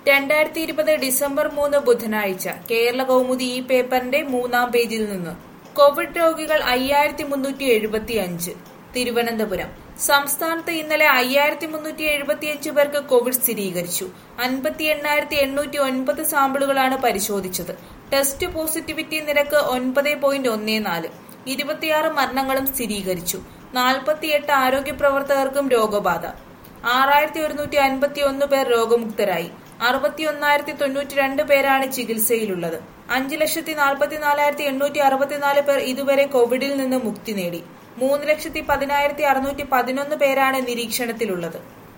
രണ്ടായിരത്തി ഇരുപത് ഡിസംബർ മൂന്ന് ബുധനാഴ്ച കേരള കൗമുദി ഈ പേപ്പറിന്റെ മൂന്നാം പേജിൽ നിന്ന് കോവിഡ് രോഗികൾ അയ്യായിരത്തി മുന്നൂറ്റി എഴുപത്തി അഞ്ച് തിരുവനന്തപുരം സംസ്ഥാനത്ത് ഇന്നലെ അയ്യായിരത്തി മുന്നൂറ്റി എഴുപത്തിയഞ്ച് പേർക്ക് കോവിഡ് സ്ഥിരീകരിച്ചു അൻപത്തി എണ്ണായിരത്തി എണ്ണൂറ്റി ഒൻപത് സാമ്പിളുകളാണ് പരിശോധിച്ചത് ടെസ്റ്റ് പോസിറ്റിവിറ്റി നിരക്ക് ഒൻപത് പോയിന്റ് ഒന്നേ നാല് ഇരുപത്തിയാറ് മരണങ്ങളും സ്ഥിരീകരിച്ചു നാൽപ്പത്തിയെട്ട് ആരോഗ്യ പ്രവർത്തകർക്കും രോഗബാധ ആറായിരത്തി ഒരുന്നൂറ്റി അൻപത്തി ഒന്ന് പേർ രോഗമുക്തരായി അറുപത്തിയൊന്നായിരത്തി തൊണ്ണൂറ്റി രണ്ട് പേരാണ് ചികിത്സയിലുള്ളത് അഞ്ച് ലക്ഷത്തി നാൽപ്പത്തിനാലായിരത്തി എണ്ണൂറ്റി അറുപത്തിനാല് പേർ ഇതുവരെ കോവിഡിൽ നിന്ന് മുക്തി നേടി മൂന്ന് ലക്ഷത്തി പതിനായിരത്തി അറുന്നൂറ്റി പതിനൊന്ന് പേരാണ് നിരീക്ഷണത്തിലുള്ളത്